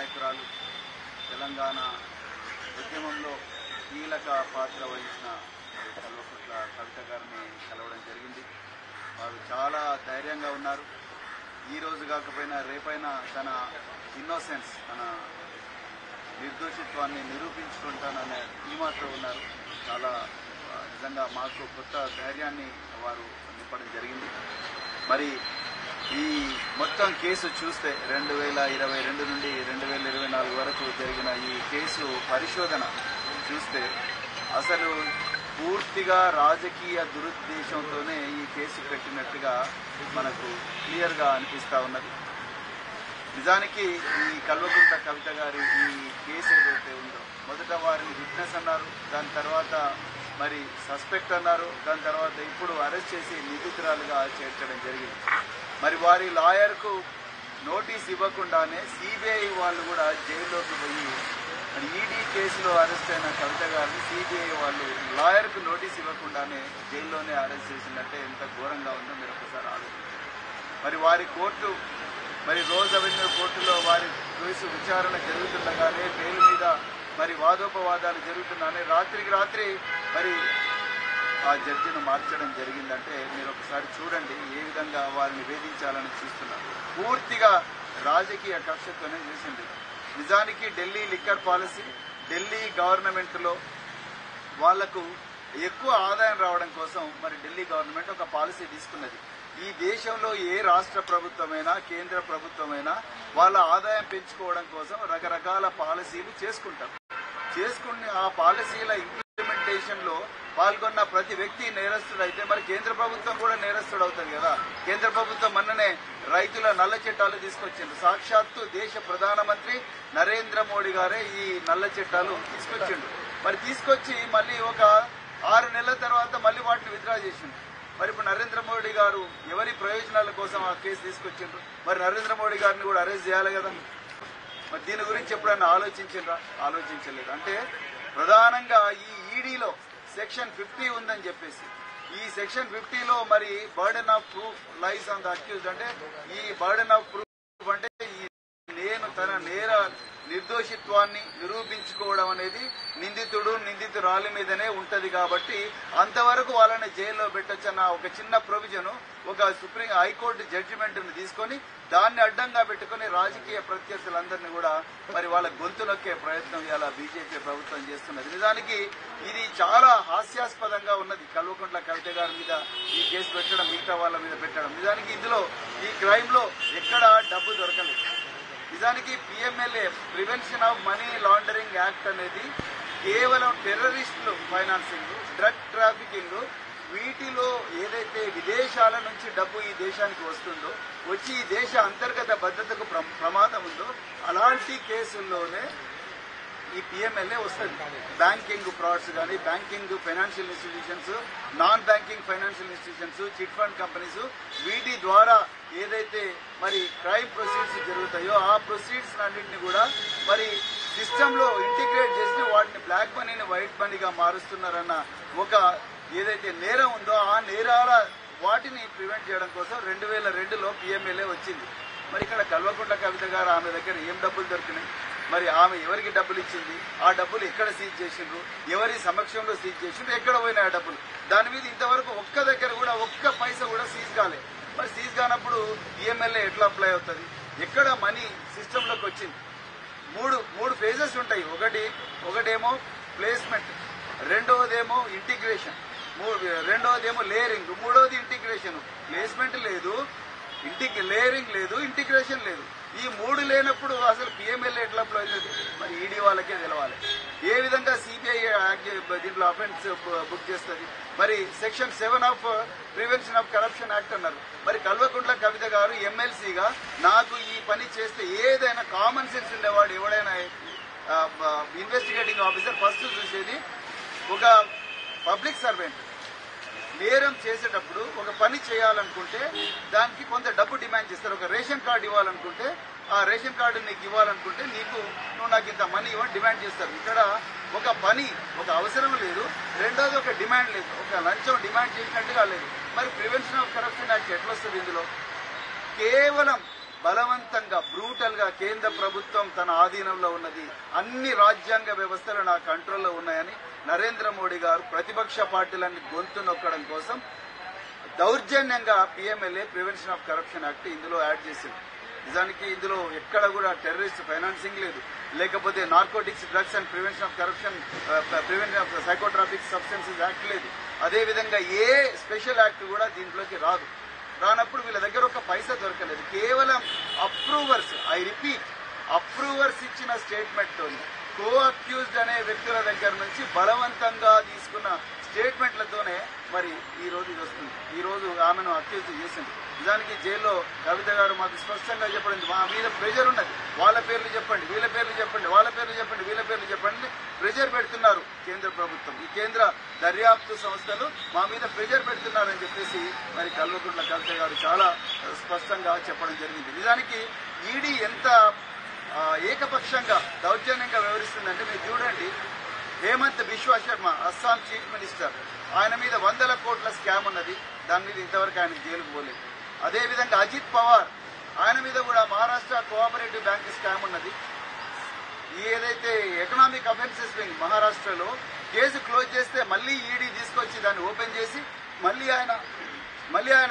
నాయకురాలు తెలంగాణ ఉద్యమంలో కీలక పాత్ర వహించిన కల్వకుట్ల కవిత గారిని కలవడం జరిగింది వారు చాలా ధైర్యంగా ఉన్నారు ఈ రోజు కాకపోయినా రేపైనా తన ఇన్నోసెన్స్ తన నిర్దోషిత్వాన్ని నిరూపించుకుంటాననే ధీమాతో ఉన్నారు చాలా ఆ, నిజంగా మాకు కొత్త ధైర్యాన్ని వారు నింపడం జరిగింది మరి ఈ మొత్తం కేసు చూస్తే రెండు వేల ఇరవై రెండు నుండి రెండు వేల ఇరవై నాలుగు వరకు జరిగిన ఈ కేసు పరిశోధన చూస్తే అసలు పూర్తిగా రాజకీయ దురుద్దేశంతోనే ఈ కేసు పెట్టినట్టుగా మనకు క్లియర్గా అనిపిస్తా ఉన్నది నిజానికి ఈ కల్వకుంట్ల కవిత గారి ఈ కేసు ఏదైతే ఉందో మొదట వారిని విట్నెస్ అన్నారు దాని తర్వాత మరి సస్పెక్ట్ అన్నారు దాని తర్వాత ఇప్పుడు అరెస్ట్ చేసి నిందితురాలుగా చేర్చడం జరిగింది మరి వారి లాయర్కు నోటీస్ ఇవ్వకుండానే సిబిఐ వాళ్ళు కూడా జైల్లోకి పోయి మరి ఈడీ కేసులో అరెస్ట్ అయిన కవిత గారిని సిబిఐ వాళ్ళు లాయర్కు నోటీస్ ఇవ్వకుండానే జైల్లోనే అరెస్ట్ చేసిందంటే ఎంత ఘోరంగా ఉందో మీరు ఒకసారి ఆలోచించండి మరి వారి కోర్టు మరి రోజ్ అవెన్యూ కోర్టులో వారి కేసు విచారణ జరుగుతుండగానే బెయిల్ మీద మరి వాదోపవాదాలు జరుగుతున్నానే రాత్రికి రాత్రి మరి ఆ జడ్జిను మార్చడం జరిగిందంటే మీరు ఒకసారి చూడండి ఏ విధంగా వారిని వేధించాలని చూస్తున్నారు పూర్తిగా రాజకీయ కక్షతోనే చేసింది నిజానికి ఢిల్లీ లిక్కర్ పాలసీ ఢిల్లీ గవర్నమెంట్లో వాళ్లకు ఎక్కువ ఆదాయం రావడం కోసం మరి ఢిల్లీ గవర్నమెంట్ ఒక పాలసీ తీసుకున్నది ఈ దేశంలో ఏ రాష్ట్ర ప్రభుత్వమైనా కేంద్ర ప్రభుత్వమైనా వాళ్ళ ఆదాయం పెంచుకోవడం కోసం రకరకాల పాలసీలు చేసుకుంటారు చేసుకుని ఆ పాలసీల ఇంప్లిమెంటేషన్ లో పాల్గొన్న ప్రతి వ్యక్తి నేరస్తుడైతే మరి కేంద్ర ప్రభుత్వం కూడా నేరస్తుడు అవుతుంది కదా కేంద్ర ప్రభుత్వం మొన్ననే రైతుల నల్ల చట్టాలు తీసుకొచ్చింది సాక్షాత్తు దేశ ప్రధానమంత్రి నరేంద్ర మోడీ గారే ఈ నల్ల చట్టాలు తీసుకొచ్చిండు మరి తీసుకొచ్చి మళ్ళీ ఒక ఆరు నెలల తర్వాత మళ్ళీ వాటిని విత్డ్రా చేసిండు మరి ఇప్పుడు నరేంద్ర మోడీ గారు ఎవరి ప్రయోజనాల కోసం ఆ కేసు తీసుకొచ్చిండ్రు మరి నరేంద్ర మోడీ గారిని కూడా అరెస్ట్ చేయాలి కదా మరి దీని గురించి ఎప్పుడైనా ఆలోచించరా ఆలోచించలేదు అంటే ప్రధానంగా ఈ ఈడీలో సెక్షన్ ఫిఫ్టీ ఉందని చెప్పేసి ఈ సెక్షన్ ఫిఫ్టీలో మరి burden of proof lies on the accused అంటే ఈ బర్డెన్ ఆఫ్ ప్రూఫ్ అంటే ఈ నేను తన నేర నిర్దోషిత్వాన్ని నిరూపించుకోవడం అనేది నిందితుడు నిందితురాలి మీదనే ఉంటది కాబట్టి అంతవరకు వాళ్ళని జైల్లో పెట్టొచ్చన్న ఒక చిన్న ప్రొవిజన్ ఒక సుప్రీం హైకోర్టు జడ్జిమెంట్ ని తీసుకొని దాన్ని అడ్డంగా పెట్టుకుని రాజకీయ ప్రత్యర్థులందరినీ కూడా మరి వాళ్ళ గొంతు నొక్కే ప్రయత్నం ఇలా బీజేపీ ప్రభుత్వం చేస్తున్నది నిజానికి ఇది చాలా హాస్యాస్పదంగా ఉన్నది కల్వకుంట్ల కవిత గారి మీద ఈ కేసు పెట్టడం మిగతా వాళ్ళ మీద పెట్టడం నిజానికి ఇందులో ఈ క్రైమ్ లో ఎక్కడ డబ్బు దొరకలేదు నిజానికి PMLA prevention of money laundering act అనేది కేవలం టెర్రరిస్టులు ఫైనాన్సింగ్ డ్రగ్ ట్రాఫికింగ్ వీటిలో ఏదైతే విదేశాల నుంచి డబ్బు ఈ దేశానికి వస్తుందో వచ్చి ఈ దేశ అంతర్గత భద్రతకు ప్ర- ప్రమాదం ఉందో అలాంటి కేసుల్లోనే ఈ పిఎంఎల్ఏ వస్తుంది బ్యాంకింగ్ ఫ్రాడ్స్ కానీ banking financial institutions non banking financial institutions chit fund companies వీటి ద్వారా ఏదైతే మరి క్రైమ్ ప్రొసీడ్స్ జరుగుతాయో ఆ ప్రొసీడ్స్ అన్నింటిని కూడా మరి సిస్టమ్ లో ఇంటిగ్రేట్ చేసి వాటిని బ్లాక్ మనీని వైట్ మనీగా మారుస్తున్నారన్న ఒక ఏదైతే నేరం ఉందో ఆ నేరాల వాటిని ప్రివెంట్ చేయడం కోసం రెండు వేల రెండులో పిఎంఎల్ఏ వచ్చింది మరి ఇక్కడ కల్వకుంట్ల కవిత గారు ఆమె దగ్గర ఏం డబ్బులు దొరికినాయి మరి ఆమె ఎవరికి డబ్బులు ఇచ్చింది ఆ డబ్బులు ఎక్కడ సీజ్ చేసిండ్రు ఎవరి సమక్షంలో సీజ్ చేసిండ్రు ఎక్కడ పోయినాయి ఆ డబ్బులు దాని మీద ఇంతవరకు ఒక్క దగ్గర కూడా ఒక్క పైసా కూడా సీజ్ కాలే మరి సీజ్ కానప్పుడు ఈఎంఎల్ఏ ఎట్లా అప్లై అవుతుంది ఎక్కడ మనీ సిస్టంలోకి వచ్చింది మూడు మూడు ఫేజెస్ ఉంటాయి ఒకటి ఒకటేమో ప్లేస్మెంట్ రెండవదేమో ఇంటిగ్రేషన్ మూ- రెండవదేమో లేయరింగ్ మూడవది ఇంటిగ్రేషన్ ప్లేస్మెంట్ లేదు ఇంటికి లేయరింగ్ లేదు ఇంటిగ్రేషన్ లేదు ఈ మూడు లేనప్పుడు అసలు పిఎంఎల్ఏ ఎట్లా అప్లై అవుతుంది మరి ఈడీ వాళ్ళకే తెలవాలి ఏ విధంగా సిబిఐ దీంట్లో అఫెన్స్ బుక్ చేస్తుంది మరి section seven of prevention of corruption act అన్నారు మరి కల్వకుంట్ల కవిత గారు ఎమ్మెల్సీగా నాకు ఈ పని చేస్తే ఏదైనా కామన్ సెన్స్ ఉండేవాడు ఎవడైనా ఇన్వెస్టిగేటింగ్ ఆఫీసర్ ఫస్ట్ చూసేది ఒక పబ్లిక్ సర్వెంట్ నేరం చేసేటప్పుడు ఒక పని చేయాలనుకుంటే దానికి కొంత డబ్బు డిమాండ్ చేస్తారు ఒక రేషన్ కార్డు ఇవ్వాలనుకుంటే ఆ రేషన్ కార్డు నీకు ఇవ్వాలనుకుంటే నీకు నువ్వు నాకు ఇంత మనీ ఇవ్వని డిమాండ్ చేస్తారు ఇక్కడ ఒక పని ఒక అవసరం లేదు రెండోది ఒక డిమాండ్ లేదు ఒక లంచం డిమాండ్ చేసినట్టుగా లేదు మరి ప్రివెన్షన్ ఆఫ్ కరప్షన్ యాక్ట్ ఎట్లా వస్తుంది ఇందులో కేవలం బలవంతంగా బ్రూటల్ గా కేంద్ర ప్రభుత్వం తన ఆధీనంలో ఉన్నది అన్ని రాజ్యాంగ వ్యవస్థలు నా కంట్రోల్లో ఉన్నాయని నరేంద్ర మోడీ గారు ప్రతిపక్ష పార్టీలన్నీ గొంతు నొక్కడం కోసం దౌర్జన్యంగా PMLA prevention of corruption act ఇందులో యాడ్ చేసింది నిజానికి ఇందులో ఎక్కడ కూడా టెర్రరిస్ట్ ఫైనాన్సింగ్ లేదు లేకపోతే narcotics drugs and prevention of corruption prevention of psychotropic substances act లేదు అదే విధంగా ఏ స్పెషల్ యాక్ట్ కూడా దీంట్లోకి రాదు రానప్పుడు వీళ్ళ దగ్గర ఒక పైసా దొరకలేదు కేవలం అప్రూవర్స్ ఐ రిపీట్ అప్రూవర్స్ ఇచ్చిన స్టేట్మెంట్ తోని కో అక్యూజ్డ్ అనే వ్యక్తుల దగ్గర నుంచి బలవంతంగా తీసుకున్న స్టేట్మెంట్లతోనే మరి ఈ రోజు ఇది వస్తుంది ఈ రోజు ఆమెను అక్యూజ్ చేసింది నిజానికి జైల్లో కవిత గారు మాకు స్పష్టంగా చెప్పండి మా మీద ప్రెజర్ ఉన్నది వాళ్ళ పేర్లు చెప్పండి వీళ్ళ పేర్లు చెప్పండి వాళ్ళ పేర్లు చెప్పండి వీళ్ళ పేర్లు చెప్పండి ప్రెజర్ పెడుతున్నారు కేంద్ర ప్రభుత్వం ఈ కేంద్ర దర్యాప్తు సంస్థలు మా మీద ప్రెజర్ పెడుతున్నారని చెప్పేసి మరి కల్వకుంట్ల కవిత గారు చాలా ఆ, స్పష్టంగా చెప్పడం జరిగింది నిజానికి ఈడీ ఎంత ఆ, ఏకపక్షంగా దౌర్జన్యంగా వ్యవహరిస్తుందంటే మీరు చూడండి హేమంత్ బిశ్వ శర్మ అస్సాం చీఫ్ మినిస్టర్ ఆయన మీద వందల కోట్ల స్కామ్ ఉన్నది దాని మీద ఇంతవరకు ఆయన జైలుకు పోలేదు అదేవిధంగా అజిత్ పవార్ ఆయన మీద కూడా మహారాష్ట్ర కోఆపరేటివ్ బ్యాంక్ స్కామ్ ఉన్నది ఏదైతే ఎకనామిక్ అఫెన్సెస్ వింగ్ మహారాష్ట్రలో కేసు క్లోజ్ చేస్తే మళ్ళీ ఈడీ తీసుకొచ్చి దాన్ని ఓపెన్ చేసి మళ్ళీ ఆయన మళ్ళీ ఆయన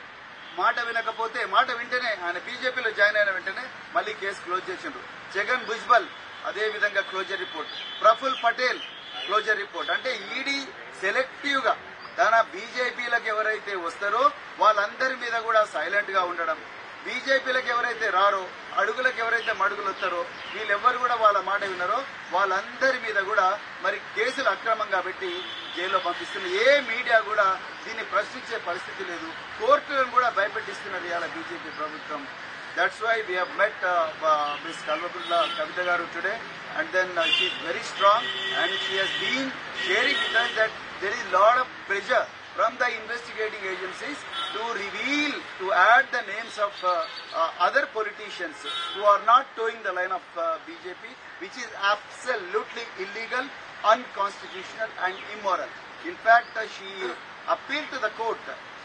మాట వినకపోతే మాట వింటేనే ఆయన బీజేపీలో జాయిన్ అయిన వెంటనే మళ్ళీ కేసు క్లోజ్ చేసిండ్రు జగన్ భుజ్బల్ అదే విధంగా closure report Praful Patel closure report అంటే ఈడీ సెలెక్టివ్ గా తన బీజేపీలకు ఎవరైతే వస్తారో వాళ్ళందరి మీద కూడా సైలెంట్ గా ఉండడం బీజేపీలకు ఎవరైతే రారో అడుగులకు ఎవరైతే మడుగులు వస్తారో వీళ్ళెవ్వరు కూడా వాళ్ళ మాట విన్నారో వాళ్ళందరి మీద కూడా మరి కేసులు అక్రమంగా పెట్టి జైల్లో పంపిస్తున్న ఏ మీడియా కూడా దీన్ని ప్రశ్నించే పరిస్థితి లేదు కోర్టులను కూడా భయపెట్టిస్తున్నది ఇవాళ బీజేపీ ప్రభుత్వం that's why we have met uh, uh, Ms. Kalvakulla Kavita Garu today and then uh, she is very strong and she has been sharing with us that there is lot of pressure from the investigating agencies to reveal, to add the names of uh, uh, other politicians who are not towing the line of uh, BJP, which is absolutely illegal, unconstitutional and immoral. In fact, uh, she appealed to the court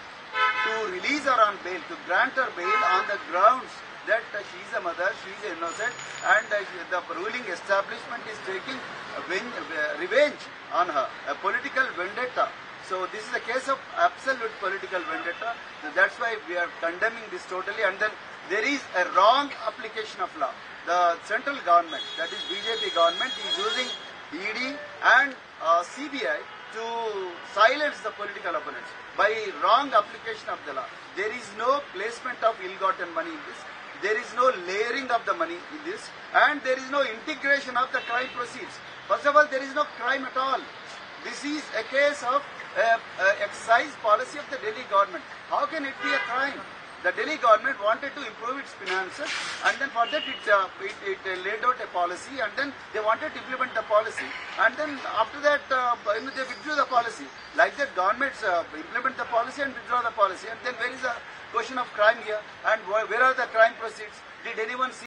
to release her on bail, to grant her bail on the grounds that uh, she is a mother, she is innocent, and uh, she- the ruling establishment is taking a ven- uh, revenge on her, a political vendetta. So this is a case of absolute political vendetta. So that's why we are condemning this totally. And then there is a wrong application of law. The central government, that is BJP government, is using ED and uh, CBI to silence the political opponents by wrong application of the law. There is no placement of ill-gotten money in this. There is no layering of the money in this, and there is no integration of the crime proceeds. First of all, there is no crime at all. This is a case of uh, uh, excise policy of the Delhi government. How can it be a crime? The Delhi government wanted to improve its finances, and then for that it, uh, it, it uh, laid out a policy, and then they wanted to implement the policy, and then after that uh, you know, they withdrew the policy. Like that, governments uh, implement the policy and withdraw the policy, and then where is the question of crime here? And where where are the crime proceeds? Did anyone see?